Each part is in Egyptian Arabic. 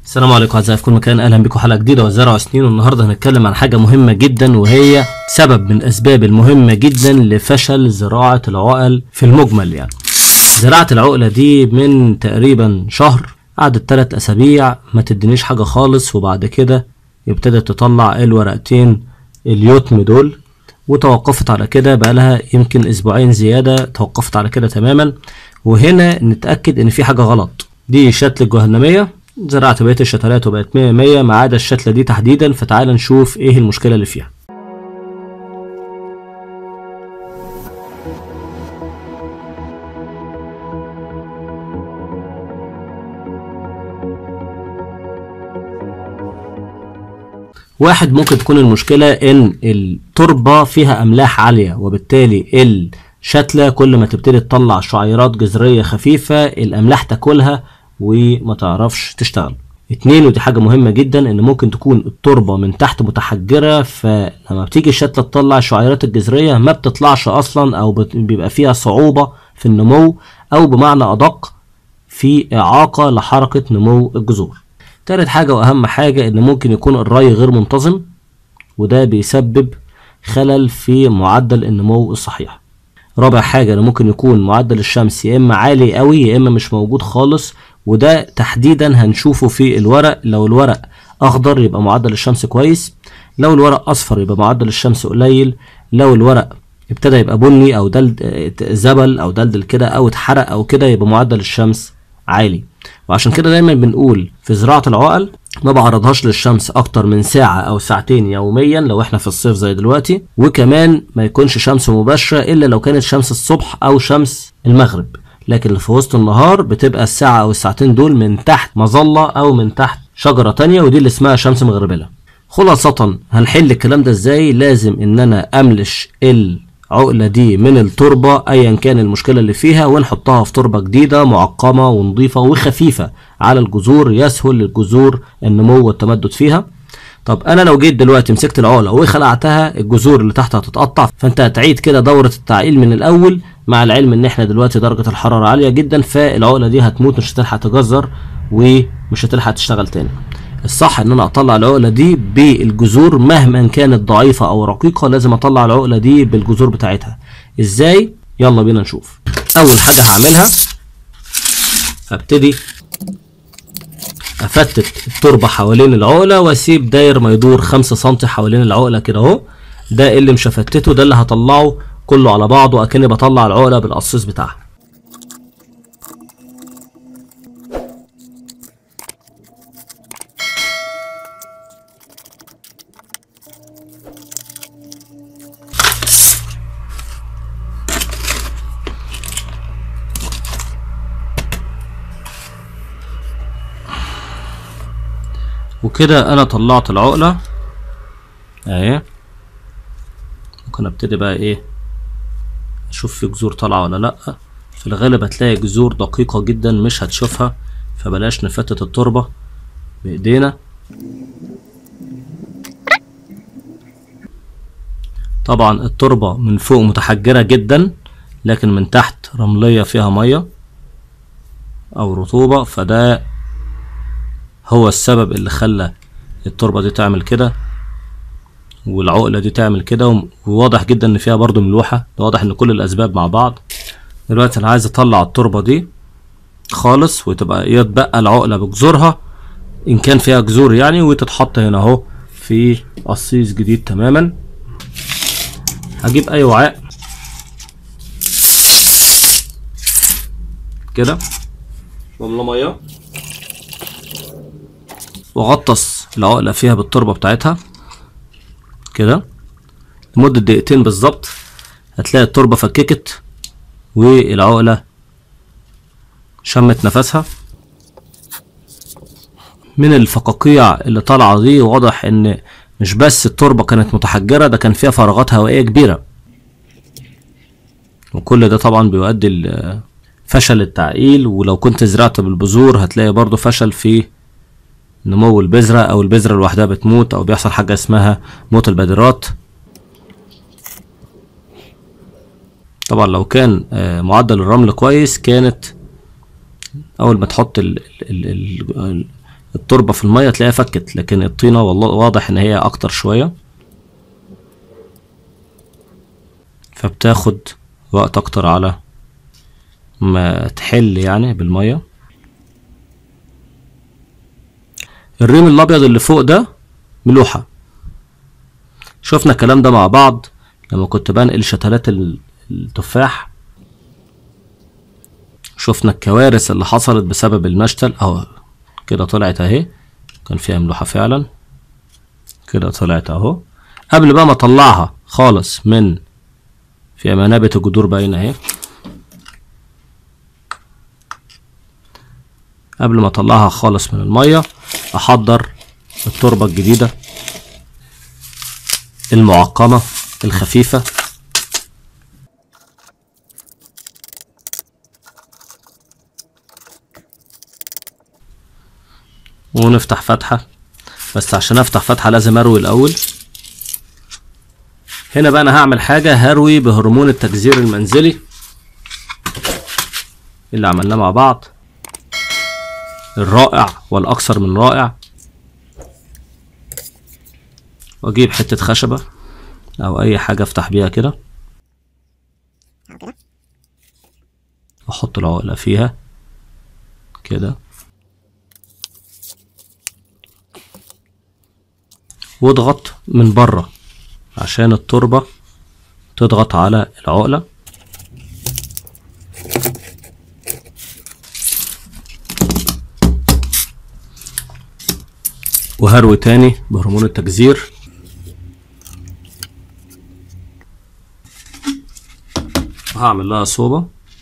السلام عليكم اعزائي في كل مكان اهلا بكم حلقه جديده وزرع سنين والنهارده هنتكلم عن حاجه مهمه جدا وهي سبب من الاسباب المهمه جدا لفشل زراعه العقل في المجمل يعني زراعه العقله دي من تقريبا شهر قعدت ثلاث اسابيع ما تدينيش حاجه خالص وبعد كده ابتدت تطلع الورقتين اليوتم دول وتوقفت على كده بقالها يمكن اسبوعين زياده توقفت على كده تماما وهنا نتاكد ان في حاجه غلط دي شتل الجهنميه زرعت بقيه الشتلات وبقت 100 100 ما عدا الشتله دي تحديدا فتعال نشوف ايه المشكله اللي فيها واحد ممكن تكون المشكلة إن التربة فيها أملاح عالية وبالتالي الشتلة كل ما تبتدي تطلع شعيرات جذرية خفيفة الأملاح تاكلها وما تعرفش تشتغل اتنين ودي حاجة مهمة جدا ان ممكن تكون التربة من تحت متحجرة فلما بتيجي الشتلة تطلع الشعيرات الجذرية ما بتطلعش اصلا او بت- بيبقى فيها صعوبة في النمو او بمعنى ادق في اعاقة لحركة نمو الجذور تالت حاجة واهم حاجة ان ممكن يكون الري غير منتظم وده بيسبب خلل في معدل النمو الصحيح رابع حاجة ان ممكن يكون معدل الشمس يا اما عالي قوي يا اما مش موجود خالص وده تحديدا هنشوفه في الورق لو الورق اخضر يبقى معدل الشمس كويس لو الورق اصفر يبقى معدل الشمس قليل لو الورق ابتدى يبقى بني او دلد اه، زبل او دلدل كده او اتحرق او كده يبقى معدل الشمس عالي وعشان كده دايما بنقول في زراعة العقل ما بعرضهاش للشمس اكتر من ساعة او ساعتين يوميا لو احنا في الصيف زي دلوقتي وكمان ما يكونش شمس مباشرة الا لو كانت شمس الصبح او شمس المغرب لكن اللي في وسط النهار بتبقى الساعة او الساعتين دول من تحت مظلة او من تحت شجرة تانية ودي اللي اسمها شمس مغربلة خلاصة هنحل الكلام ده ازاي لازم ان انا املش العقلة دي من التربة ايا كان المشكلة اللي فيها ونحطها في تربة جديدة معقمة ونظيفة وخفيفة على الجذور يسهل للجذور النمو والتمدد فيها طب انا لو جيت دلوقتي مسكت العقله وخلعتها الجذور اللي تحت هتتقطع فانت هتعيد كده دوره التعقيل من الاول مع العلم ان احنا دلوقتي درجه الحراره عاليه جدا فالعقله دي هتموت مش هتلحق تجذر ومش هتلحق تشتغل تاني الصح ان انا اطلع العقله دي بالجذور مهما كانت ضعيفه او رقيقه لازم اطلع العقله دي بالجذور بتاعتها ازاي يلا بينا نشوف اول حاجه هعملها هبتدي افتت التربه حوالين العقله واسيب داير ما يدور 5 سم حوالين العقله كده اهو ده اللي مش هفتته ده اللي هطلعه كله على بعضه اكني بطلع العقله بالقصيص بتاعها وكده انا طلعت العقله اهي ممكن ابتدي بقى ايه اشوف في جذور طالعه ولا لا في الغالب هتلاقي جذور دقيقه جدا مش هتشوفها فبلاش نفتت التربه بايدينا طبعا التربه من فوق متحجره جدا لكن من تحت رمليه فيها ميه او رطوبه فده هو السبب اللي خلى التربة دي تعمل كده والعقلة دي تعمل كده وم- وواضح جدا ان فيها برضو ملوحة واضح ان كل الاسباب مع بعض دلوقتي انا عايز اطلع التربة دي خالص وتبقى يتبقى العقلة بجذورها ان كان فيها جذور يعني وتتحط هنا اهو في قصيص جديد تماما هجيب اي وعاء كده واملى ميه واغطس العقله فيها بالتربه بتاعتها كده لمده دقيقتين بالظبط هتلاقي التربه فككت والعقله شمت نفسها من الفقاقيع اللي طالعه دي واضح ان مش بس التربه كانت متحجره ده كان فيها فراغات هوائيه كبيره وكل ده طبعا بيؤدي لفشل التعقيل ولو كنت زرعت بالبذور هتلاقي برضو فشل في نمو البذرة أو البذرة لوحدها بتموت أو بيحصل حاجة اسمها موت البذرات طبعا لو كان آه، معدل الرمل كويس كانت اول ما تحط ال ال ال ال التربة في المية تلاقيها فكت لكن الطينة والله واضح ان هي اكتر شوية فبتاخد وقت اكتر على ما تحل يعني بالمية الريم الابيض اللي فوق ده ملوحة شفنا الكلام ده مع بعض لما كنت بنقل شتلات ال- التفاح شفنا الكوارث اللي حصلت بسبب المشتل اهو كده طلعت اهي كان فيها ملوحة فعلا كده طلعت اهو قبل بقى ما اطلعها خالص من في منابت الجذور باينة اهي قبل ما اطلعها خالص من المية احضر التربة الجديدة المعقمة الخفيفة ونفتح فتحة بس عشان افتح فتحة لازم اروي الاول هنا بقى انا هعمل حاجة هروي بهرمون التجزير المنزلي اللي عملناه مع بعض الرائع والاكثر من رائع واجيب حتة خشبة او اي حاجة افتح بيها كده واحط العقلة فيها كده واضغط من بره عشان التربة تضغط على العقلة وهروي تاني بهرمون التجزير وهعمل لها صوبة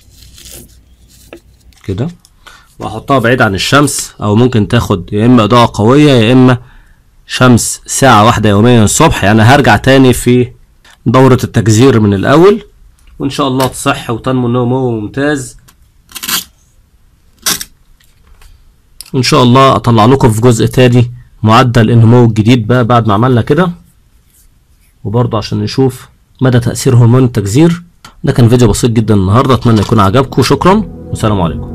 كده واحطها بعيد عن الشمس او ممكن تاخد يا اما اضاءة قوية يا اما شمس ساعة واحدة يوميا الصبح يعني هرجع تاني في دورة التجزير من الأول وإن شاء الله تصح وتنمو نمو ممتاز وإن شاء الله أطلع لكم في جزء تاني معدل النمو الجديد بقى بعد ما عملنا كده وبرضه عشان نشوف مدى تأثير هرمون التجزير ده كان فيديو بسيط جدا النهاردة أتمنى يكون عجبكم شكرا والسلام عليكم